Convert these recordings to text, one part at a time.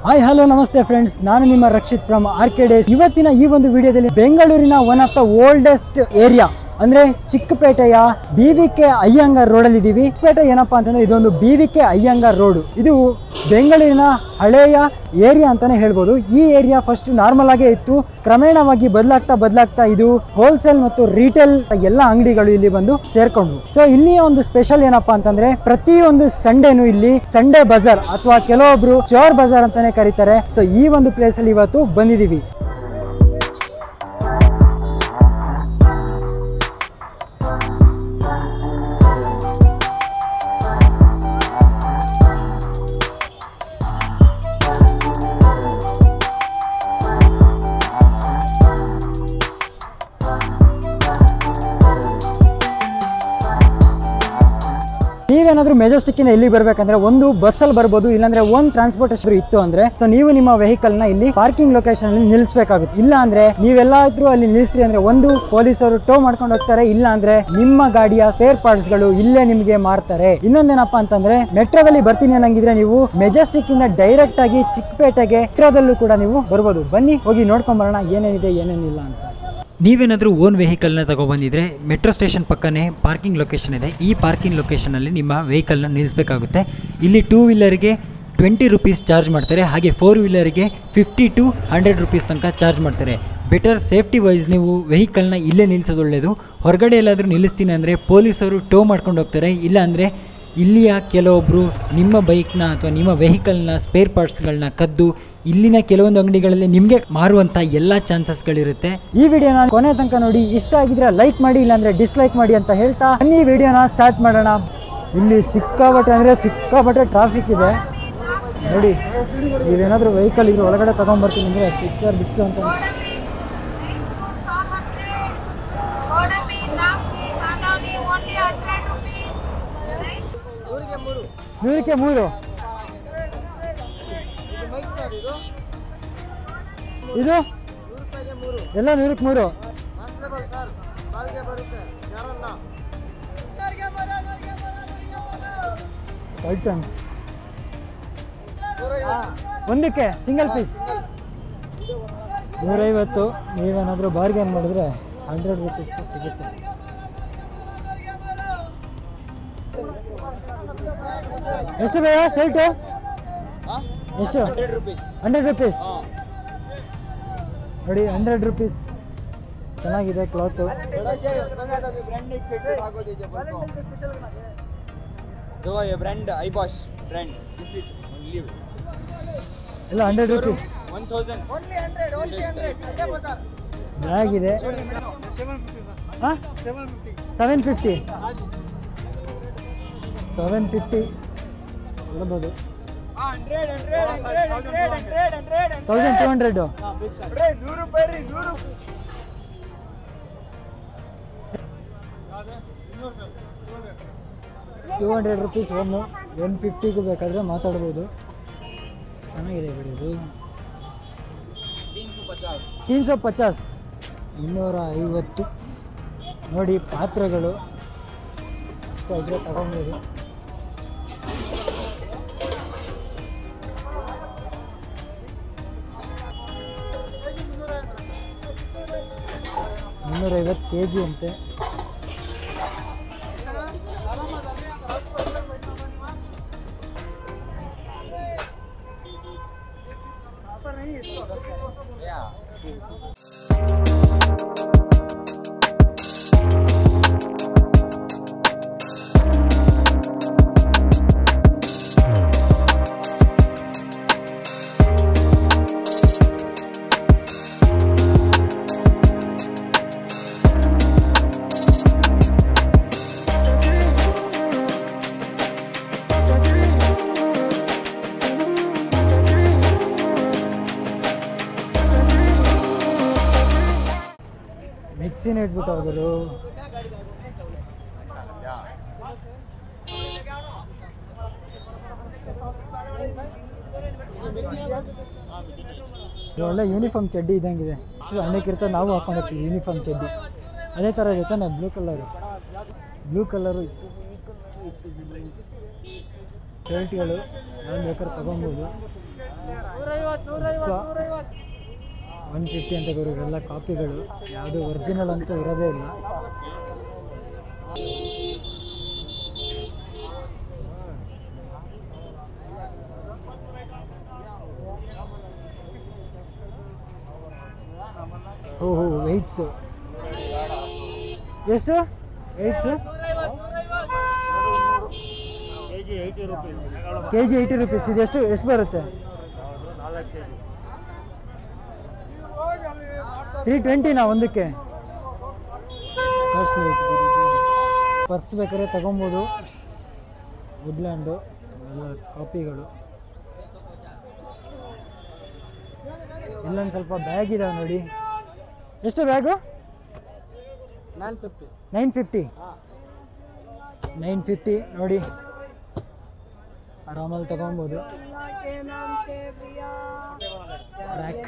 Hi hello ನಮಸ್ತೆ friends ನಾನು ನಿಮ್ಮ ರಕ್ಷಿತ್ ಫ್ರಮ್ ಆರ್ಕೆಡೇಸ್ ಇವತ್ತಿನ ಈ ಒಂದು ವಿಡಿಯೋದಲ್ಲಿ ಬೆಂಗಳೂರಿನ one of the oldest area ಅಂದ್ರೆ ಚಿಕ್ಕಪೇಟೆಯ ಬಿ ವಿ ಕೆ ಅಯ್ಯಂಗಾರ್ ರೋಡಲ್ಲಿ ಇದ್ದೀವಿ ಚಿಕ್ಕಪೇಟೆ ಏನಪ್ಪಾ ಅಂತಂದ್ರೆ ಇದೊಂದು B V K Iyengar road ಇದು ಬೆಂಗಳೂರಿನ ಹಳೆಯ ಏರಿಯಾ ಅಂತಾನೆ ಹೇಳ್ಬೋದು ಈ ಏರಿಯಾ ಫಸ್ಟ್ ನಾರ್ಮಲ್ ಆಗೇ ಇತ್ತು ಕ್ರಮೇಣವಾಗಿ ಬದಲಾಗ್ತಾ ಬದಲಾಗ್ತಾ ಇದು ಹೋಲ್ಸೇಲ್ ಮತ್ತು ರಿಟೇಲ್ ಎಲ್ಲ ಅಂಗಡಿಗಳು ಇಲ್ಲಿ ಬಂದು ಸೇರ್ಕೊಂಡ್ವು ಸೊ ಇಲ್ಲಿ ಒಂದು ಸ್ಪೆಷಲ್ ಏನಪ್ಪಾ ಅಂತಂದ್ರೆ ಪ್ರತಿ ಒಂದು ಸಂಡೇನು ಇಲ್ಲಿ ಸಂಡೇ ಬಜಾರ್ ಅಥವಾ ಕೆಲವೊಬ್ರು ಚೋರ್ ಬಜಾರ್ ಅಂತಾನೆ ಕರೀತಾರೆ ಸೊ ಈ ಒಂದು ಪ್ಲೇಸ್ ಅಲ್ಲಿ ಇವತ್ತು ಬಂದಿದೀವಿ ನೀವೇನಾದ್ರೂ ಮೆಜೆಸ್ಟಿಕ್ ಇಂದ ಇಲ್ಲಿ ಬರ್ಬೇಕಂದ್ರೆ ಒಂದು ಬಸ್ಸಲ್ಲಿ ಬರ್ಬೋದು ಇಲ್ಲಾಂದ್ರೆ ಒಂದು ಟ್ರಾನ್ಸ್ಪೋರ್ಟೇಷನ್ ಇತ್ತು ಅಂದ್ರೆ ಸೊ ನೀವು ನಿಮ್ಮ ವೆಹಿಕಲ್ ನ ಇಲ್ಲಿ ಪಾರ್ಕಿಂಗ್ ಲೊಕೇಶನ್ ಅಲ್ಲಿ ನಿಲ್ಲಿಸಬೇಕಾಗುತ್ತೆ ಇಲ್ಲ ಅಂದ್ರೆ ನೀವೆಲ್ಲಾದ್ರೂ ಅಲ್ಲಿ ನಿಲ್ಲಿಸ್ರಿ ಅಂದ್ರೆ ಒಂದು ಪೊಲೀಸರು ಟೋ ಮಾಡ್ಕೊಂಡು ಹೋಗ್ತಾರೆ ಇಲ್ಲ ಅಂದ್ರೆ ನಿಮ್ಮ ಗಾಡಿಯ ಸ್ಪೇರ್ ಪಾರ್ಟ್ಸ್ ಗಳು ಇಲ್ಲೇ ನಿಮಗೆ ಮಾರ್ತಾರೆ ಇನ್ನೊಂದೇನಪ್ಪಾ ಅಂತಂದ್ರೆ ಮೆಟ್ರೋದಲ್ಲಿ ಬರ್ತೀನಿ ಅನ್ನಂಗಿದ್ರೆ ನೀವು ಮೆಜೆಸ್ಟಿಕ್ ಇಂದ ಡೈರೆಕ್ಟ್ ಆಗಿ ಚಿಕ್ಕಪೇಟೆಗೆ ಮೆಟ್ರೋದಲ್ಲೂ ಕೂಡ ನೀವು ಬರ್ಬೋದು ಬನ್ನಿ ಹೋಗಿ ನೋಡ್ಕೊಂಡ್ ಬರೋಣ ಏನೇನಿದೆ ಏನೇನಿಲ್ಲ ಅಂತ ನೀವೇನಾದರೂ ಓನ್ ವೆಹಿಕಲ್ನ ತಗೊಬಂದಿದ್ರೆ ಮೆಟ್ರೋ ಸ್ಟೇಷನ್ ಪಕ್ಕನೇ ಪಾರ್ಕಿಂಗ್ ಲೊಕೇಶನ್ ಇದೆ ಈ ಪಾರ್ಕಿಂಗ್ ಲೊಕೇಶನಲ್ಲಿ ನಿಮ್ಮ ವೆಹಿಕಲ್ನ ನಿಲ್ಲಿಸಬೇಕಾಗುತ್ತೆ ಇಲ್ಲಿ ಟೂ ವೀಲರ್ಗೆ ಟ್ವೆಂಟಿ ರುಪೀಸ್ ಚಾರ್ಜ್ ಮಾಡ್ತಾರೆ ಹಾಗೆ ಫೋರ್ ವೀಲರ್ಗೆ ಫಿಫ್ಟಿ ಟು ಹಂಡ್ರೆಡ್ ರುಪೀಸ್ ತನಕ ಚಾರ್ಜ್ ಮಾಡ್ತಾರೆ ಬೆಟರ್ ಸೇಫ್ಟಿ ವೈಸ್ ನೀವು ವೆಹಿಕಲ್ನ ಇಲ್ಲೇ ನಿಲ್ಲಿಸೋದು ಒಳ್ಳೆಯದು ಹೊರಗಡೆ ಎಲ್ಲಾದರೂ ನಿಲ್ಲಿಸ್ತೀನಿ ಅಂದರೆ ಪೊಲೀಸರು ಟೋ ಮಾಡ್ಕೊಂಡು ಹೋಗ್ತಾರೆ ಇಲ್ಲ ಅಂದರೆ ಇಲ್ಲಿಯ ಕೆಲವೊಬ್ಬರು ನಿಮ್ಮ ಬೈಕ್ನ ಅಥವಾ ನಿಮ್ಮ ವೆಹಿಕಲ್ನ ಸ್ಪೇರ್ ಪಾರ್ಟ್ಸ್ಗಳನ್ನ ಕದ್ದು ಇಲ್ಲಿನ ಕೆಲವೊಂದು ಅಂಗಡಿಗಳಲ್ಲಿ ನಿಮಗೆ ಮಾರುವಂಥ ಎಲ್ಲ ಚಾನ್ಸಸ್ಗಳಿರುತ್ತೆ ಈ ವಿಡಿಯೋನ ಕೊನೆ ತನಕ ನೋಡಿ ಇಷ್ಟ ಆಗಿದ್ರೆ ಲೈಕ್ ಮಾಡಿ ಇಲ್ಲಾಂದ್ರೆ ಡಿಸ್ಲೈಕ್ ಮಾಡಿ ಅಂತ ಹೇಳ್ತಾ ಬನ್ನಿ ಈ ವಿಡಿಯೋನ ಸ್ಟಾರ್ಟ್ ಮಾಡೋಣ ಇಲ್ಲಿ ಸಿಕ್ಕಾಬಟ್ಟೆ ಅಂದರೆ ಸಿಕ್ಕಾಬಟ್ಟೆ ಟ್ರಾಫಿಕ್ ಇದೆ ನೋಡಿ ನೀವೇನಾದರೂ ವೆಹಿಕಲ್ ಇದ್ರೆ ಒಳಗಡೆ ತಗೊಂಡ್ಬರ್ತೀನಿ ಅಂದರೆ ಪಿಕ್ಚರ್ ಬಿಟ್ಟು ಅಂತ Order me now, Anani, only 100 rupees. Right? ನೂರಕ್ಕೆ ಮೂರು ಇದು ಎಲ್ಲ ನೂರಕ್ಕೆ ಮೂರು ಐಟಮ್ಸ್ ಒಂದಕ್ಕೆ ಸಿಂಗಲ್ ಪೀಸ್ ನೂರೈವತ್ತು ನೀವೇನಾದರೂ ಬಾರ್ಗೇನ್ ಮಾಡಿದ್ರೆ ಹಂಡ್ರೆಡ್ ರುಪೀಸ್ಗೆ ಸಿಗುತ್ತೆ ಎಷ್ಟು ಬೇಗ ಶರ್ಟು ಎಷ್ಟು ಹಂಡ್ರೆಡ್ ರುಪೀಸ್ ನೋಡಿ ಹಂಡ್ರೆಡ್ ರುಪೀಸ್ ಚೆನ್ನಾಗಿದೆ ಕ್ಲಾತು जो ये ब्रांड आईबॉश ब्रांड दिस इज ओनली ಎಲ್ಲ ಹಂಡ್ರೆಡ್ ರುಪೀಸ್ 1000 ಬ್ಯಾಗ್ ಇದೆ ಹಾಂ ಸೆವೆನ್ ಫಿಫ್ಟಿ ಸೆವೆನ್ ಫಿಫ್ಟಿ ಕೊಡ್ಬೋದು thousand two hundred two hundred rupees ಒಂದು ಒನ್ ಫಿಫ್ಟಿಗೂ ಬೇಕಾದರೆ ಮಾತಾಡ್ಬೋದು ಚೆನ್ನಾಗಿದೆ ಬಿಡಿ ಇದು ತೀನ್ ಸौ ಪಚಾಸ್ ಇನ್ನೂರ ಐವತ್ತು ನೋಡಿ ಪಾತ್ರೆಗಳು ಇಷ್ಟ ಇದ್ರೆ ತಗೊಬೋದು ಮುನ್ನೂರೈವತ್ತು ಕೆ ಜಿ ಅಂತೆ ಮಿಕ್ಸಿನ ಇಟ್ಬಿಟ್ಟು ಅವರು ಇದು ಒಳ್ಳೆ ಯೂನಿಫಾರ್ಮ್ ಚಡ್ಡಿ ಇದ್ದಂಗಿದೆ ಹಣ್ಣಕ್ಕಿರ್ತದೆ ನಾವು ಹಾಕೊಂಡಿರ್ತೀವಿ ಯೂನಿಫಾರ್ಮ್ ಚಡ್ಡಿ ಅದೇ ಥರ ಇದೆ ತಾನೆ ಬ್ಲೂ ಕಲರು ಬ್ಲೂ ಕಲರು ಇತ್ತು ಶರ್ಟ್ಗಳು ನಾನು ಬೇಕಾದ್ರೆ ತೊಗೊಬೋದು ಒನ್ ಫಿಫ್ಟಿ ಅಂತ ಗುರು ಇವೆಲ್ಲ ಕಾಪಿಗಳು ಯಾವುದು ಒರಿಜಿನಲ್ ಅಂತೂ ಇರೋದೇ ಇಲ್ಲ ಓಹೋ ವೆಯ್ಟ್ಸು ಎಷ್ಟು weights K G eighty rupees ಇದು ಎಷ್ಟು ಎಷ್ಟು ಬರುತ್ತೆ ತ್ರೀ ಟ್ವೆಂಟಿನಾ ಒಂದಕ್ಕೆ ಕಾಸ್ಟ್ಲಿ ಪರ್ಸ್ ಬೇಕಾದ್ರೆ ತಗೊಬೋದು ವುಡ್ಲ್ಯಾಂಡು ಎಲ್ಲ ಕಾಪಿಗಳು ಇಲ್ಲೊಂದು ಸ್ವಲ್ಪ ಬ್ಯಾಗ್ ಇದಾವೆ ನೋಡಿ ಎಷ್ಟು bag nine fifty nine fifty nine fifty ನೋಡಿ ಆರಾಮಲ್ಲಿ ತಗೊಬೋದು ರ್ಯಾಕ್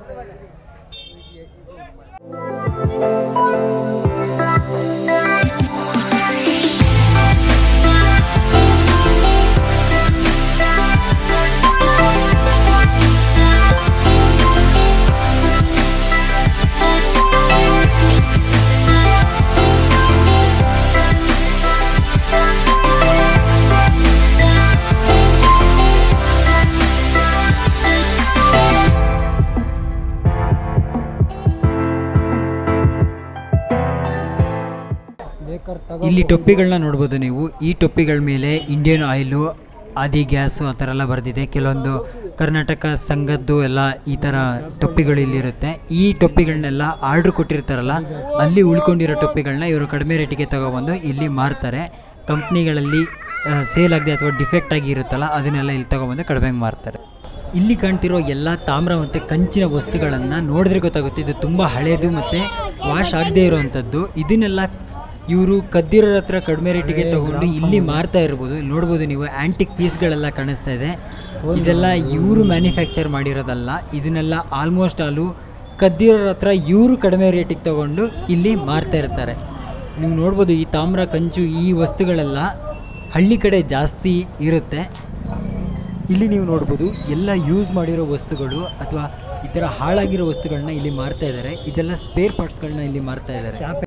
ಬೇಕಾದ್ರೆ ತಗೋ ಇಲ್ಲಿ ಟೊಪ್ಪಿಗಳನ್ನ ನೋಡ್ಬೋದು ನೀವು ಈ ಟೊಪ್ಪಿಗಳ ಮೇಲೆ ಇಂಡಿಯನ್ ಆಯಿಲು ಆದಿ ಗ್ಯಾಸು ಆ ಥರ ಎಲ್ಲ ಬರೆದಿದೆ ಕೆಲವೊಂದು ಕರ್ನಾಟಕ ಸಂಘದ್ದು ಎಲ್ಲ ಈ ಥರ ಟೊಪ್ಪಿಗಳು ಇಲ್ಲಿರುತ್ತೆ ಈ ಟೊಪ್ಪಿಗಳನ್ನೆಲ್ಲ ಆರ್ಡ್ರ್ ಕೊಟ್ಟಿರ್ತಾರಲ್ಲ ಅಲ್ಲಿ ಉಳ್ಕೊಂಡಿರೋ ಟೊಪ್ಪಿಗಳನ್ನ ಇವರು ಕಡಿಮೆ ರೇಟಿಗೆ ತಗೊಬಂದು ಇಲ್ಲಿ ಮಾರ್ತಾರೆ ಕಂಪ್ನಿಗಳಲ್ಲಿ ಸೇಲ್ ಆಗದೆ ಅಥವಾ ಡಿಫೆಕ್ಟ್ ಆಗಿ ಇರುತ್ತಲ್ಲ ಅದನ್ನೆಲ್ಲ ಇಲ್ಲಿ ತಗೊಬಂದು ಕಡಿಮೆಗೆ ಮಾರ್ತಾರೆ ಇಲ್ಲಿ ಕಾಣ್ತಿರೋ ಎಲ್ಲ ತಾಮ್ರ ಮತ್ತು ಕಂಚಿನ ವಸ್ತುಗಳನ್ನು ನೋಡಿದ್ರೆ ಗೊತ್ತಾಗುತ್ತೆ ಇದು ತುಂಬ ಹಳೆಯದು ಮತ್ತು ವಾಶ್ ಆಗದೇ ಇರೋವಂಥದ್ದು ಇದನ್ನೆಲ್ಲ ಇವರು ಕದ್ದಿರೋರ ಹತ್ರ ಕಡಿಮೆ ರೇಟಿಗೆ ತಗೊಂಡು ಇಲ್ಲಿ ಮಾರ್ತಾ ಇರ್ಬೋದು ಇಲ್ಲಿ ನೋಡ್ಬೋದು ನೀವು ಆ್ಯಂಟಿಕ್ ಪೀಸ್ಗಳೆಲ್ಲ ಕಾಣಿಸ್ತಾ ಇದೆ ಇದೆಲ್ಲ ಇವರು ಮ್ಯಾನುಫ್ಯಾಕ್ಚರ್ ಮಾಡಿರೋದಲ್ಲ ಇದನ್ನೆಲ್ಲ ಆಲ್ಮೋಸ್ಟ್ ಆಲು ಕದ್ದಿರೋರ ಹತ್ರ ಇವರು ಕಡಿಮೆ ರೇಟಿಗೆ ತಗೊಂಡು ಇಲ್ಲಿ ಮಾರ್ತಾ ಇರ್ತಾರೆ ನೀವು ನೋಡ್ಬೋದು ಈ ತಾಮ್ರ ಕಂಚು ಈ ವಸ್ತುಗಳೆಲ್ಲ ಹಳ್ಳಿ ಕಡೆ ಜಾಸ್ತಿ ಇರುತ್ತೆ ಇಲ್ಲಿ ನೀವು ನೋಡ್ಬೋದು ಎಲ್ಲ ಯೂಸ್ ಮಾಡಿರೋ ವಸ್ತುಗಳು ಅಥವಾ ಈ ಥರ ಹಾಳಾಗಿರೋ ವಸ್ತುಗಳನ್ನ ಇಲ್ಲಿ ಮಾರ್ತಾ ಇದ್ದಾರೆ ಇದೆಲ್ಲ ಸ್ಪೇರ್ ಪಾರ್ಟ್ಸ್ಗಳನ್ನ ಇಲ್ಲಿ ಮಾರ್ತಾ ಇದ್ದಾರೆ ಚಾಪೆ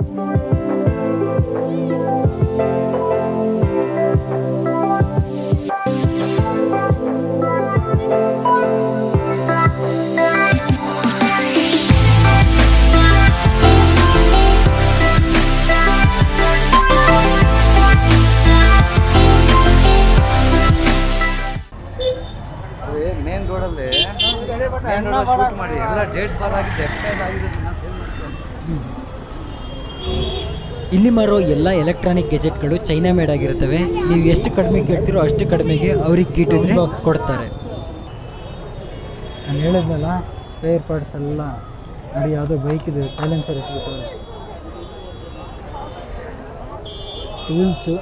ಮೇನ್ ರೋಡಲ್ಲಿ ಮೇನ್ ರೋಡ್ ಮಾಡಿ ಎಲ್ಲ ಡೇಟ್ ಬಾರ್ ಆಗಿದೆ ಎಕ್ಸ್ಪೈರ್ ಆಗಿದೆ ಇಲ್ಲಿ ಮಾರೋ ಎಲ್ಲ ಎಲೆಕ್ಟ್ರಾನಿಕ್ ಗೆಜೆಟ್ಗಳು ಚೈನಾ ಮೇಡ್ ಆಗಿರುತ್ತವೆ ನೀವು ಎಷ್ಟು ಕಡಿಮೆ ಕೇಳ್ತೀರೋ ಅಷ್ಟು ಕಡಿಮೆಗೆ ಅವ್ರಿಗೆ ಗಿಟ್ಟಿದ್ರೆ Sound box. ಕೊಡ್ತಾರೆ ನಾನು ಹೇಳಿದ್ನಲ್ಲ ಸ್ಪೇರ್ ಪಾರ್ಟ್ಸ್ ಎಲ್ಲ ನೋಡಿ ಯಾವುದೋ ಬೈಕ್ ಇದೆ ಸೈಲೆನ್ಸರ್ ಇಟ್ಬಿಟ್ಟು ಟೂಲ್ಸು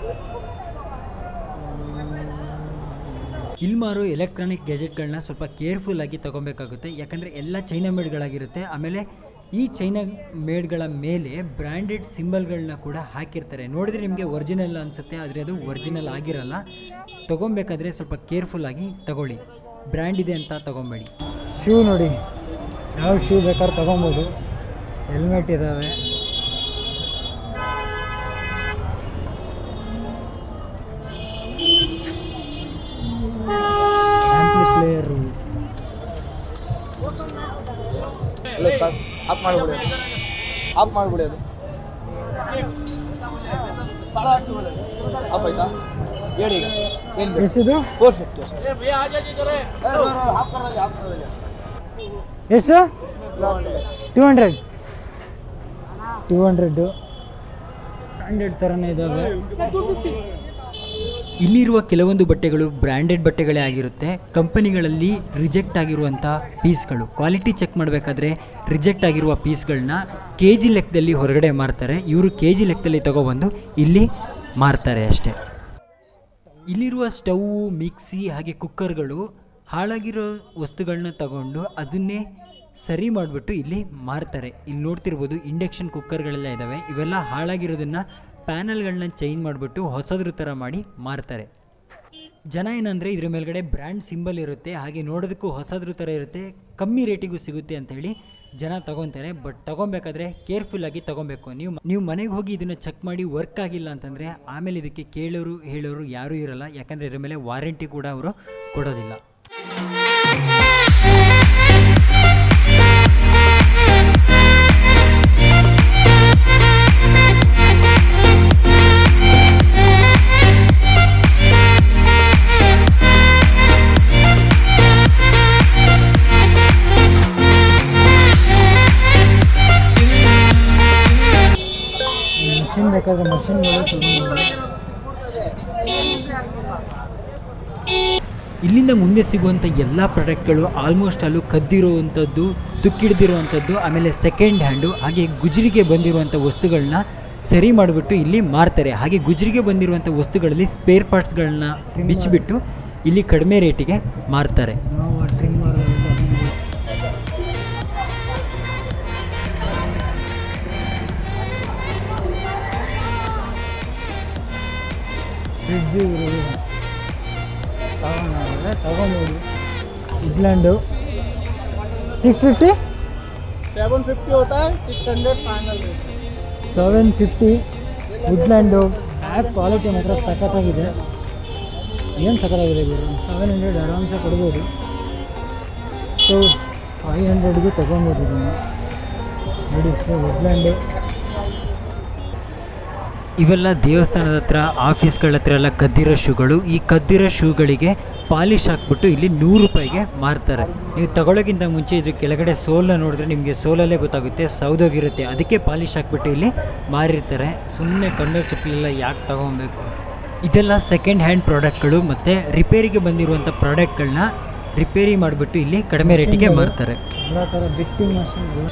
ಇಲ್ಲಿ ಮಾರೋ ಎಲೆಕ್ಟ್ರಾನಿಕ್ ಗೆಜೆಟ್ಗಳನ್ನ ಸ್ವಲ್ಪ ಕೇರ್ಫುಲ್ ಆಗಿ ತಗೊಬೇಕಾಗುತ್ತೆ ಯಾಕಂದರೆ ಎಲ್ಲ ಚೈನಾ ಮೇಡ್ಗಳಾಗಿರುತ್ತೆ ಆಮೇಲೆ ಈ ಚೈನಾ ಮೇಡ್ಗಳ ಮೇಲೆ ಬ್ರ್ಯಾಂಡೆಡ್ ಸಿಂಬಲ್ಗಳನ್ನ ಕೂಡ ಹಾಕಿರ್ತಾರೆ ನೋಡಿದ್ರೆ ನಿಮಗೆ ಒರಿಜಿನಲ್ ಅನಿಸುತ್ತೆ ಆದರೆ ಅದು ಒರಿಜಿನಲ್ ಆಗಿರಲ್ಲ ತೊಗೊಬೇಕಾದ್ರೆ ಸ್ವಲ್ಪ ಕೇರ್ಫುಲ್ ಆಗಿ ತಗೊಳ್ಳಿ ಬ್ರ್ಯಾಂಡ್ ಇದೆ ಅಂತ ತಗೊಬೇಡಿ ಶೂ ನೋಡಿ ಯಾವ ಶೂ ಬೇಕಾದ್ರೆ ತೊಗೊಬೋದು ಹೆಲ್ಮೆಟ್ ಇದ್ದಾವೆ ಆಂಪ್ಲಿಫ್ಲೇಯರು ಇಲ್ಲ ಸರ್ ಆಫ್ ಮಾಡಿಬಿಡಿ ಆಫ್ ಮಾಡಿಬಿಡಿ ಅದು ಆಫ್ ಆಯ್ತಾ ಹೇಳಿ ಈಗ ಏನು ಬೇಕು ಎಷ್ಟಿದು ಫೋರ್ ಫಿಫ್ಟಿ ಎಷ್ಟು two hundred two hundred hundred ಥರನೇ ಇದ್ದಾವೆ ಇಲ್ಲಿರುವ ಕೆಲವೊಂದು ಬಟ್ಟೆಗಳು ಬ್ರ್ಯಾಂಡೆಡ್ ಬಟ್ಟೆಗಳೇ ಆಗಿರುತ್ತೆ ಕಂಪನಿಗಳಲ್ಲಿ ರಿಜೆಕ್ಟ್ ಆಗಿರುವಂಥ ಪೀಸ್ಗಳು ಕ್ವಾಲಿಟಿ ಚೆಕ್ ಮಾಡಬೇಕಾದ್ರೆ ರಿಜೆಕ್ಟ್ ಆಗಿರುವ ಪೀಸ್ಗಳನ್ನ ಕೆ ಜಿ ಲೆಕ್ಕದಲ್ಲಿ ಹೊರಗಡೆ ಮಾರ್ತಾರೆ ಇವರು ಕೆ ಜಿ ಲೆಕ್ಕದಲ್ಲಿ ತಗೊಬಂದು ಇಲ್ಲಿ ಮಾರ್ತಾರೆ ಅಷ್ಟೇ ಇಲ್ಲಿರುವ ಸ್ಟವ್ ಮಿಕ್ಸಿ ಹಾಗೆ ಕುಕ್ಕರ್ಗಳು ಹಾಳಾಗಿರೋ ವಸ್ತುಗಳನ್ನ ತಗೊಂಡು ಅದನ್ನೇ ಸರಿ ಮಾಡಿಬಿಟ್ಟು ಇಲ್ಲಿ ಮಾರ್ತಾರೆ ಇಲ್ಲಿ ನೋಡ್ತಿರ್ಬೋದು ಇಂಡಕ್ಷನ್ ಕುಕ್ಕರ್ಗಳೆಲ್ಲ ಇದ್ದಾವೆ ಇವೆಲ್ಲ ಹಾಳಾಗಿರೋದನ್ನು ಪ್ಯಾನಲ್ಗಳನ್ನ ಚೇಂಜ್ ಮಾಡಿಬಿಟ್ಟು ಹೊಸದ್ರ ಥರ ಮಾಡಿ ಮಾರ್ತಾರೆ ಜನ ಏನಂದರೆ ಇದ್ರ ಮೇಲ್ಗಡೆ ಬ್ರ್ಯಾಂಡ್ ಸಿಂಬಲ್ ಇರುತ್ತೆ ಹಾಗೆ ನೋಡೋದಕ್ಕೂ ಹೊಸದ್ರ ಥರ ಇರುತ್ತೆ ಕಮ್ಮಿ ರೇಟಿಗೂ ಸಿಗುತ್ತೆ ಅಂತ ಹೇಳಿ ಜನ ತಗೊತಾರೆ ಬಟ್ ತಗೊಬೇಕಾದ್ರೆ ಕೇರ್ಫುಲ್ಲಾಗಿ ತಗೊಬೇಕು ನೀವು ನೀವು ಮನೆಗೆ ಹೋಗಿ ಇದನ್ನು ಚೆಕ್ ಮಾಡಿ ವರ್ಕ್ ಆಗಿಲ್ಲ ಅಂತಂದರೆ ಆಮೇಲೆ ಇದಕ್ಕೆ ಕೇಳೋರು ಹೇಳೋರು ಯಾರೂ ಇರಲ್ಲ ಯಾಕಂದರೆ ಇದ್ರ ಮೇಲೆ ವಾರಂಟಿ ಕೂಡ ಅವರು ಕೊಡೋದಿಲ್ಲ ಮಷಿನ್ ಬೇಕಾದ್ರೆ ಮಷಿನ್ಗಳು ತಗೊಂಡು ಇಲ್ಲಿಂದ ಮುಂದೆ ಸಿಗುವಂಥ ಎಲ್ಲ ಪ್ರಾಡಕ್ಟ್ಗಳು ಆಲ್ಮೋಸ್ಟ್ ಅಲ್ಲೂ ಕದ್ದಿರುವಂಥದ್ದು ತುಕ್ಕಿಡ್ದಿರುವಂಥದ್ದು ಆಮೇಲೆ ಸೆಕೆಂಡ್ ಹ್ಯಾಂಡು ಹಾಗೆ ಗುಜರಿಗೆ ಬಂದಿರುವಂಥ ವಸ್ತುಗಳನ್ನ ಸರಿ ಮಾಡಿಬಿಟ್ಟು ಇಲ್ಲಿ ಮಾರ್ತಾರೆ ಹಾಗೆ ಗುಜರಿಗೆ ಬಂದಿರುವಂಥ ವಸ್ತುಗಳಲ್ಲಿ ಸ್ಪೇರ್ ಪಾರ್ಟ್ಸ್ಗಳನ್ನ ಬಿಚ್ಚಿಬಿಟ್ಟು ಇಲ್ಲಿ ಕಡಿಮೆ ರೇಟಿಗೆ ಮಾರ್ತಾರೆ ನಾವು ಟ್ರಿಮ್ಮರ್ ಫ್ರಿಡ್ಜು ತಗೊಂಡ್ರೆ ತಗೊಬೋದು ಇಡ್ಲ್ಯಾಂಡು ಸಿಕ್ಸ್ ಫಿಫ್ಟಿ सेवन फिफ्टी होता है six hundred final rate seven fifty Woodland app quality ಮಾತ್ರ ಸಖತ್ತಾಗಿದೆ ಏನು ಸಖತ್ತಾಗಿದೆ ಗುರು ಸೆವೆನ್ ಹಂಡ್ರೆಡ್ ಆರಾಮ್ಸೆ ಕೊಡ್ಬೋದು ಸೊ ಫೈವ್ ಹಂಡ್ರೆಡ್ಗೂ ತೊಗೊಬೋದು ಇದನ್ನು ನೋಡಿ ಸೊ ವುಡ್ಲ್ಯಾಂಡು ಇವೆಲ್ಲ ದೇವಸ್ಥಾನದ ಹತ್ರ ಆಫೀಸ್ಗಳ ಹತ್ರ ಎಲ್ಲ ಕದ್ದಿರೋ ಶೂಗಳು ಈ ಕದ್ದಿರೋ ಶೂಗಳಿಗೆ ಪಾಲಿಶ್ ಹಾಕ್ಬಿಟ್ಟು ಇಲ್ಲಿ ನೂರು ರೂಪಾಯಿಗೆ ಮಾರ್ತಾರೆ ನೀವು ತಗೊಳ್ಳೋಕ್ಕಿಂತ ಮುಂಚೆ ಇದ್ರ ಕೆಳಗಡೆ ಸೋಲ್ನ ನೋಡಿದ್ರೆ ನಿಮಗೆ ಸೋಲಲ್ಲೇ ಗೊತ್ತಾಗುತ್ತೆ ಸೌದೋಗಿರುತ್ತೆ ಅದಕ್ಕೆ ಪಾಲಿಶ್ ಹಾಕ್ಬಿಟ್ಟು ಇಲ್ಲಿ ಮಾರಿರ್ತಾರೆ ಸುಮ್ಮನೆ ಕನ್ನಡ ಚಪ್ಪಲೆಲ್ಲ ಯಾಕೆ ತಗೊಬೇಕು ಇದೆಲ್ಲ ಸೆಕೆಂಡ್ ಹ್ಯಾಂಡ್ ಪ್ರಾಡಕ್ಟ್ಗಳು ಮತ್ತು ರಿಪೇರಿಗೆ ಬಂದಿರುವಂಥ ಪ್ರಾಡಕ್ಟ್ಗಳನ್ನ ರಿಪೇರಿ ಮಾಡಿಬಿಟ್ಟು ಇಲ್ಲಿ ಕಡಿಮೆ ರೇಟಿಗೆ ಮಾರ್ತಾರೆ ಎಲ್ಲ ಥರ ಬಿಟ್ಟಿಂಗ್ ಮಷಿನ್ಗಳು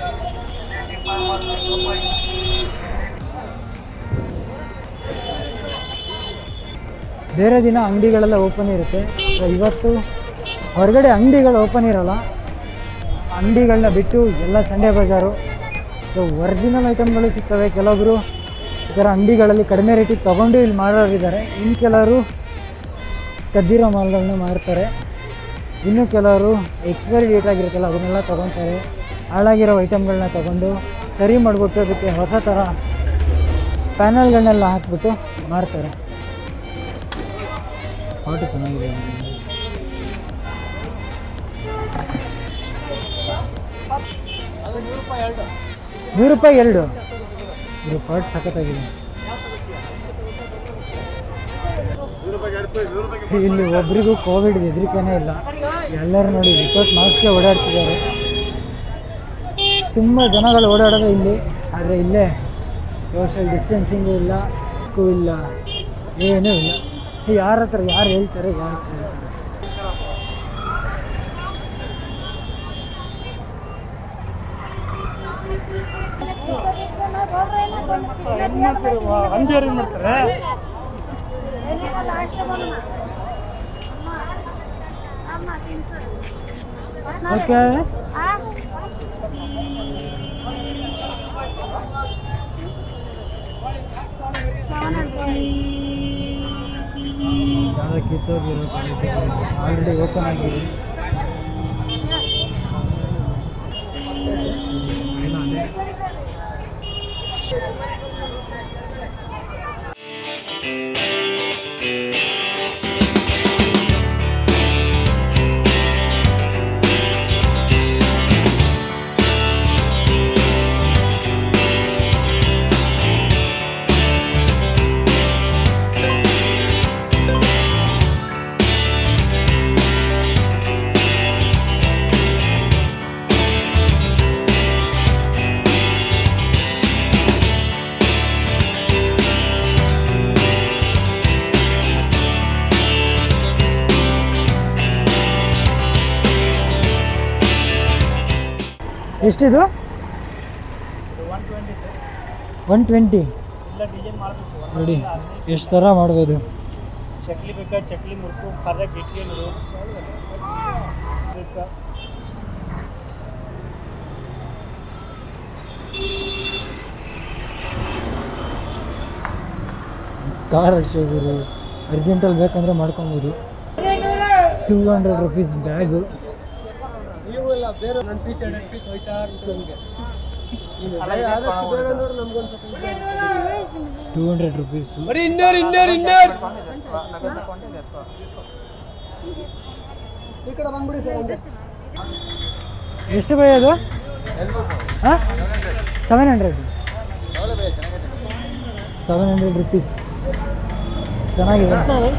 ಬೇರೆ ದಿನ ಅಂಗಡಿಗಳೆಲ್ಲ ಓಪನ್ ಇರುತ್ತೆ ಸೊ ಇವತ್ತು ಹೊರಗಡೆ ಅಂಗಡಿಗಳು ಓಪನ್ ಇರಲ್ಲ ಅಂಗಡಿಗಳನ್ನ ಬಿಟ್ಟು ಎಲ್ಲ ಸಂಡೇ ಬಜಾರು ಸೊ ಒರಿಜಿನಲ್ ಐಟಮ್ಗಳು ಸಿಗ್ತವೆ ಕೆಲವೊಬ್ಬರು ಈ ಥರ ಅಂಗಡಿಗಳಲ್ಲಿ ಕಡಿಮೆ ರೇಟಿಗೆ ತೊಗೊಂಡು ಇಲ್ಲಿ ಮಾರೋರಿದ್ದಾರೆ ಇನ್ನು ಕೆಲವರು ಕದ್ದಿರೋ ಮಾಲ್ಗಳನ್ನ ಮಾರ್ತಾರೆ ಇನ್ನು ಕೆಲವರು ಎಕ್ಸ್ಪೈರಿ ಡೇಟ್ ಆಗಿರುತ್ತಲ್ಲ ಅದನ್ನೆಲ್ಲ ತೊಗೊತಾರೆ ಹಾಳಾಗಿರೋ ಐಟಮ್ಗಳನ್ನ ತೊಗೊಂಡು ಸರಿ ಮಾಡಿಬಿಟ್ಟು ಅದಕ್ಕೆ ಹೊಸ ಥರ ಪ್ಯಾನಲ್ಗಳನ್ನೆಲ್ಲ ಹಾಕ್ಬಿಟ್ಟು ಮಾರ್ತಾರೆ ಫೋಟೋ ಚೆನ್ನಾಗಿದೆ ನೂರು ರೂಪಾಯಿ ಎರಡು ಇದು ಪಾರ್ಟ್ ಸಖತ್ತಾಗಿದೆ ಇಲ್ಲಿ ಒಬ್ರಿಗೂ ಕೋವಿಡ್ ಹೆದರಿಕೆನೇ ಇಲ್ಲ ಎಲ್ಲರೂ ನೋಡಿ ವಿತೌಟ್ ಮಾಸ್ಕ್ಗೆ ಓಡಾಡ್ತಿದ್ದಾರೆ ತುಂಬ ಜನಗಳು ಓಡಾಡೋದು ಇಲ್ಲಿ ಆದರೆ ಇಲ್ಲೇ ಸೋಷಿಯಲ್ ಡಿಸ್ಟೆನ್ಸಿಂಗು ಇಲ್ಲ ಮಾಸ್ಕು ಇಲ್ಲ ಏನೂ ಇಲ್ಲ ಯಾರ ಹತ್ರ ಯಾರು ಹೇಳ್ತಾರೆ ಯಾರು ಕೇಳ್ತಾರೆ ಓಕೆ ಯಾವುದೋ ಕಿತ್ತೋಗಿರೋ ಆಲ್ರೆಡಿ ಓಪನ್ ಆಗಿದೆ ಏನೋ ಅದೇ. ಎಷ್ಟಿದು ಒನ್ ಟ್ವೆಂಟಿ ನೋಡಿ ಎಷ್ಟು ಥರ ಮಾಡ್ಬೋದು ಚಕ್ಲಿ ಬೇಕಾ ಚಕ್ಲಿ ಮುರ್ಕು ಕರ್ರಕ್ಕೆ ಇಟ್ಕೊಂಡು ಬೇಕಾ ಕಾರ್ ಅಷ್ಟೇ ಗುರು ಅರ್ಜೆಂಟಲ್ಲಿ ಬೇಕಂದರೆ ಮಾಡ್ಕೊಬೋದು ಟೂ ಹಂಡ್ರೆಡ್ ರುಪೀಸ್ ಬ್ಯಾಗು ನೀವು ಇಲ್ಲ ಬೇರೆ ನನ್ನ ಪೀಸ್ ಎರಡು ಪೀಸ್ ಹೋಯ್ತಾ ಇರುತ್ತೆ ನಮಗೆ ಆದಷ್ಟು ಬೇಗ ನೋಡಿ ನಮ್ಗೊಂದು ಸ್ವಲ್ಪ ಟೂ ಹಂಡ್ರೆಡ್ ರುಪೀಸು ಬರೀ ಇನ್ನೂರು ಇನ್ನೂರು ಇನ್ನೂರು ಈ ಕಡೆ ಬಂದ್ಬಿಡಿ ಸರ್ ಹಂಗೆ ಎಷ್ಟು ಬೈ ಅದು ಹಾಂ seven hundred seven hundred rupees ಚೆನ್ನಾಗಿದೆ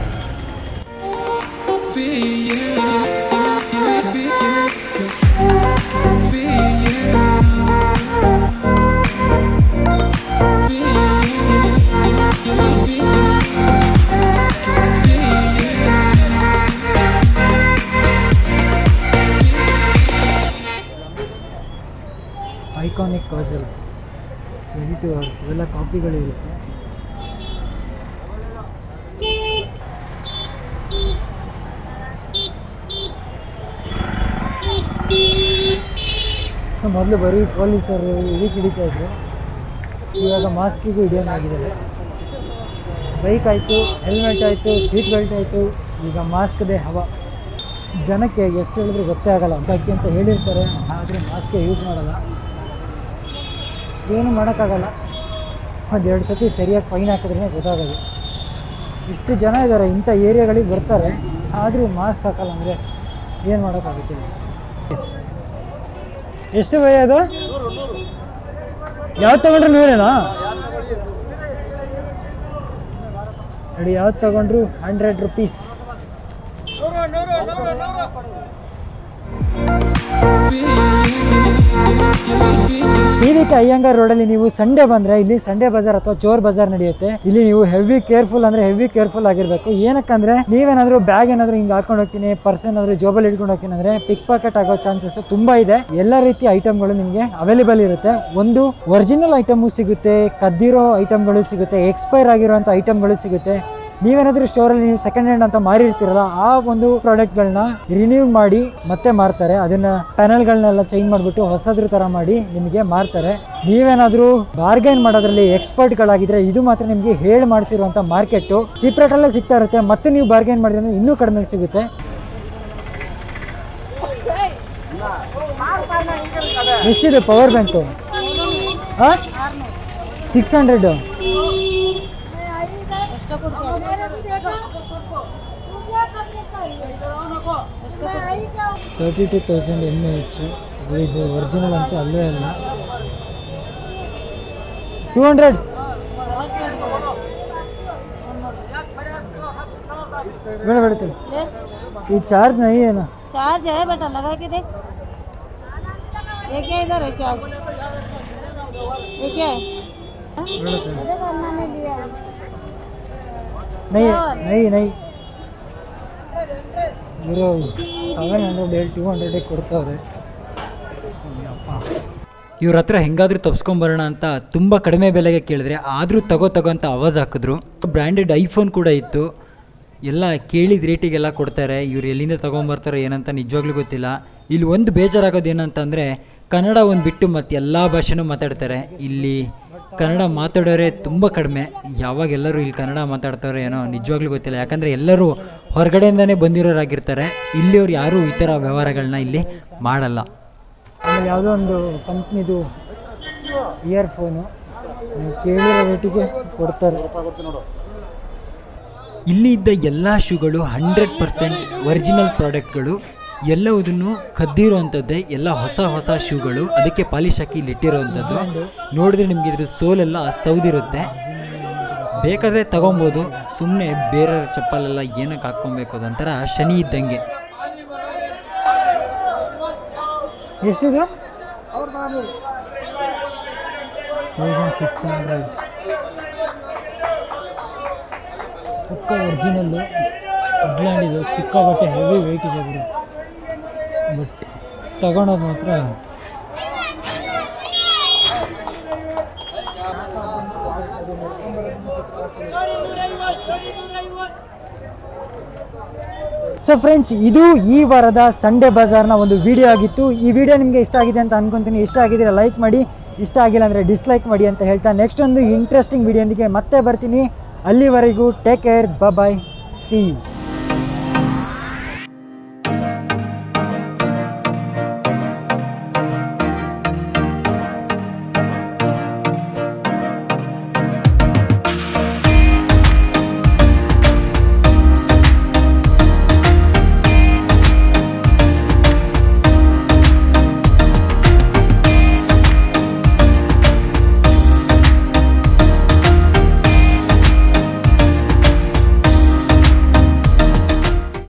iconic kajal twenty two hours ಇವೆಲ್ಲ ಕಾಪಿಗಳು ಇರುತ್ತೆ ಮೊದಲು ಬರೀ ಪೊಲೀಸರು ಇದಕ್ಕೆ ಹಿಡಿತಾ ಇದ್ರು ಇವಾಗ ಮಾಸ್ಕಿಗೂ ಹಿಡಿಯೋಂಗಾಗಿದ್ದಾರೆ ಬೈಕ್ ಆಯಿತು ಹೆಲ್ಮೆಟ್ ಆಯಿತು ಸೀಟ್ ಬೆಲ್ಟ್ ಆಯಿತು ಈಗ ಮಾಸ್ಕ್ದೇ ಹವ ಜನಕ್ಕೆ ಎಷ್ಟು ಹೇಳಿದ್ರು ಗೊತ್ತೇ ಆಗಲ್ಲ ಬಾಕಿ ಅಂತ ಹೇಳಿರ್ತಾರೆ ಆದರೆ ಮಾಸ್ಕೆ ಯೂಸ್ ಮಾಡಲ್ಲ ಏನು ಮಾಡೋಕ್ಕಾಗಲ್ಲ ಒಂದು ಎರಡು ಸತಿ ಸರಿಯಾಗಿ ಫೈನ್ ಹಾಕಿದ್ರೆ ಗೊತ್ತಾಗೋದು ಇಷ್ಟು ಜನ ಇದ್ದಾರೆ ಇಂಥ ಏರಿಯಾಗಳಿಗೆ ಬರ್ತಾರೆ ಆದರೂ ಮಾಸ್ಕ್ ಹಾಕಲ್ಲ ಅಂದರೆ ಏನು ಮಾಡೋಕ್ಕಾಗುತ್ತಿಲ್ಲ ಎಷ್ಟು ಭಯ ಅದು ಯಾವ್ದು ತಗೊಂಡ್ರು ನೂರೇನಾ ನೋಡಿ ಯಾವ್ದು ತಗೊಂಡ್ರು ಹಂಡ್ರೆಡ್ ರುಪೀಸ್ ಕೆ ಅಯ್ಯಂಗಾರ್ ರೋಡಲ್ಲಿ ನೀವು ಸಂಡೇ ಬಂದ್ರೆ ಇಲ್ಲಿ ಸಂಡೇ ಬಜಾರ್ ಅಥವಾ ಚೋರ್ ಬಜಾರ್ ನಡೆಯುತ್ತೆ ಇಲ್ಲಿ ನೀವು ಹೆವಿ ಕೇರ್ಫುಲ್ ಅಂದ್ರೆ ಹೆವಿ ಕೇರ್ಫುಲ್ ಆಗಿರ್ಬೇಕು ಏನಕ್ಕಂದ್ರೆ ನೀವೇನಾದ್ರೂ ಬ್ಯಾಗ್ ಏನಾದ್ರು ಹಿಂಗ್ ಹಾಕೊಂಡು ಹೋಗ್ತೀನಿ ಪರ್ಸ್ ಏನಾದ್ರು ಜೋಬಲ್ಲಿ ಹಿಡ್ಕೊಂಡು ಹೋಗ್ತೀನಿ ಅಂದ್ರೆ ಪಿಕ್ ಪಾಕೆಟ್ ಆಗೋ ಚಾನ್ಸಸ್ ತುಂಬಾ ಇದೆ ಎಲ್ಲ ರೀತಿ ಐಟಮ್ಗಳು ನಿಮಗೆ ಅವೈಲೇಬಲ್ ಇರುತ್ತೆ ಒಂದು ಒರಿಜಿನಲ್ ಐಟಮು ಸಿಗುತ್ತೆ ಕದ್ದಿರೋ ಐಟಮ್ಗಳು ಸಿಗುತ್ತೆ ಎಕ್ಸ್ಪೈರ್ ಆಗಿರೋಂಥ ಐಟಮ್ಗಳು ಸಿಗುತ್ತೆ ನೀವೇನಾದ್ರೂ ಸ್ಟೋರಲ್ಲಿ ನೀವು ಸೆಕೆಂಡ್ ಹ್ಯಾಂಡ್ ಅಂತ ಮಾರಿರ್ತೀರಲ್ಲ ಆ ಒಂದು ಪ್ರಾಡಕ್ಟ್ಗಳನ್ನ ರಿನ್ಯೂ ಮಾಡಿ ಮತ್ತೆ ಮಾರ್ತಾರೆ ಅದನ್ನ ಪ್ಯಾನಲ್ಗಳನ್ನೆಲ್ಲ ಚೇಂಜ್ ಮಾಡಿಬಿಟ್ಟು ಹೊಸದ್ರ ಥರ ಮಾಡಿ ನಿಮಗೆ ಮಾರ್ತಾರೆ ನೀವೇನಾದರೂ ಬಾರ್ಗೈನ್ ಮಾಡೋದ್ರಲ್ಲಿ ಎಕ್ಸ್ಪರ್ಟ್ಗಳಾಗಿದ್ರೆ ಇದು ಮಾತ್ರ ನಿಮಗೆ ಹೇಳಿ ಮಾಡಿಸಿರುವಂಥ ಮಾರ್ಕೆಟು ಚೀಪ್ ರೇಟಲ್ಲೇ ಸಿಗ್ತಾ ಇರುತ್ತೆ ಮತ್ತೆ ನೀವು ಬಾರ್ಗೈನ್ ಮಾಡಿದ್ರೆ ಅಂದ್ರೆ ಇನ್ನೂ ಕಡಿಮೆ ಸಿಗುತ್ತೆ ಎಷ್ಟಿದೆ ಪವರ್ ಬ್ಯಾಂಕು ಹಾಂ six hundred thirty two thousand M H ಇದು ಒರಿಜಿನಲ್ ಅಂತ ಅಲ್ಲೇ ಅಲ್ಲ ಟೂ ಹಂಡ್ರೆಡ್ ಬೇಡ ಬೇಡ ತಡಿ. ಈ ಚಾರ್ಜ್ ನೈ ಏನು चार्ज है बेटा लगा के देख ये क्या इधर है चार्ज ये क्या है ಬೇಡ ತಡಿ. ನೈ ನೈ ನೈ ಇವರು ಸೆವೆನ್ ಹಂಡ್ರೆಡ್ ಏಟ್ ಟೂ ಹಂಡ್ರೆಡಿಗೆ ಕೊಡ್ತಾವ್ರೆ ಇವ್ರ ಹತ್ರ ಹೆಂಗಾದ್ರೂ ತಪ್ಸ್ಕೊಂಬರೋಣ ಅಂತ ತುಂಬ ಕಡಿಮೆ ಬೆಲೆಗೆ ಕೇಳಿದ್ರೆ ಆದರೂ ತಗೋ ತಗೋ ಅಂತ ಆವಾಜ್ ಹಾಕಿದ್ರು ಬ್ರ್ಯಾಂಡೆಡ್ ಐಫೋನ್ ಕೂಡ ಇತ್ತು ಎಲ್ಲ ಕೇಳಿದ ರೇಟಿಗೆಲ್ಲ ಕೊಡ್ತಾರೆ ಇವ್ರು ಎಲ್ಲಿಂದ ತೊಗೊಂಬರ್ತಾರೋ ಏನಂತ ನಿಜವಾಗ್ಲೂ ಗೊತ್ತಿಲ್ಲ ಇಲ್ಲಿ ಒಂದು ಬೇಜಾರಾಗೋದು ಏನಂತಂದರೆ ಕನ್ನಡ ಒಂದು ಬಿಟ್ಟು ಮತ್ತು ಎಲ್ಲ ಭಾಷೆನೂ ಮಾತಾಡ್ತಾರೆ ಇಲ್ಲಿ ಕನ್ನಡ ಮಾತಾಡೋರೇ ತುಂಬ ಕಡಿಮೆ ಯಾವಾಗ ಎಲ್ಲರೂ ಇಲ್ಲಿ ಕನ್ನಡ ಮಾತಾಡ್ತಾರೋ ಏನೋ ನಿಜವಾಗ್ಲೂ ಗೊತ್ತಿಲ್ಲ ಯಾಕಂದರೆ ಎಲ್ಲರೂ ಹೊರಗಡೆಯಿಂದನೇ ಬಂದಿರೋರಾಗಿರ್ತಾರೆ ಇಲ್ಲಿಯವ್ರು ಯಾರೂ ಈ ಥರ ವ್ಯವಹಾರಗಳನ್ನ ಇಲ್ಲಿ ಮಾಡಲ್ಲ ಆಮೇಲೆ ಯಾವುದೋ ಒಂದು ಕಂಪ್ನಿದು ಇಯರ್ಫೋನು ನೀವು ಕೇಳಿರೋ ರೇಟಿಗೆ ಕೊಡ್ತಾರೆ ಇಲ್ಲಿ ಇದ್ದ ಎಲ್ಲ ಶೂಗಳು ಹಂಡ್ರೆಡ್ ಪರ್ಸೆಂಟ್ ಒರಿಜಿನಲ್ ಪ್ರಾಡಕ್ಟ್ಗಳು ಎಲ್ಲವುದನ್ನು ಕದ್ದಿರುವಂಥದ್ದೇ ಎಲ್ಲ ಹೊಸ ಹೊಸ ಶೂಗಳು ಅದಕ್ಕೆ ಪಾಲಿಶ್ ಹಾಕಿ ಇಲ್ಲಿ ಇಟ್ಟಿರುವಂಥದ್ದು ನೋಡಿದ್ರೆ ನಿಮಗೆ ಇದ್ರ ಸೋಲೆಲ್ಲ ಸೌದಿರುತ್ತೆ ಬೇಕಾದರೆ ತಗೊಬೋದು ಸುಮ್ಮನೆ ಬೇರೆಯವ್ರ ಚಪ್ಪಲೆಲ್ಲ ಏನಕ್ಕೆ ಹಾಕ್ಕೊಬೇಕು ಅದೊಂಥರ ಶನಿ ಇದ್ದಂಗೆ ಎಷ್ಟಿದು ತೌಸಂಡ್ ಸಿಕ್ಸ್ ಹಂಡ್ರೆಡ್ ಪಕ್ಕ ಒರಿಜಿನಲ್ಲು ಬ್ರ್ಯಾಂಡ್ ಇದು ಸಿಕ್ಕಾಪಟ್ಟೆ ಹೆವಿ ವೆಯ್ಟ್ ಇದೆ ಬಿಡು ಬಟ್ ತಗೊಳೋದು ಮಾತ್ರ ಸೊ ಫ್ರೆಂಡ್ಸ್ ಇದು ಈ ವಾರದ ಸಂಡೇ ಬಜಾರ್ನ ಒಂದು ವಿಡಿಯೋ ಆಗಿತ್ತು ಈ ವಿಡಿಯೋ ನಿಮಗೆ ಇಷ್ಟ ಆಗಿದೆ ಅಂತ ಅನ್ಕೊಂತೀನಿ ಇಷ್ಟ ಆಗಿದ್ರೆ ಲೈಕ್ ಮಾಡಿ ಇಷ್ಟ ಆಗಿಲ್ಲ ಅಂದರೆ ಡಿಸ್ಲೈಕ್ ಮಾಡಿ ಅಂತ ಹೇಳ್ತಾ ನೆಕ್ಸ್ಟ್ ಒಂದು ಇಂಟ್ರೆಸ್ಟಿಂಗ್ ವಿಡಿಯೋಂದಿಗೆ ಮತ್ತೆ ಬರ್ತೀನಿ ಅಲ್ಲಿವರೆಗೂ ಟೇಕ್ ಕೇರ್ ಬಾಯ್ ಸಿ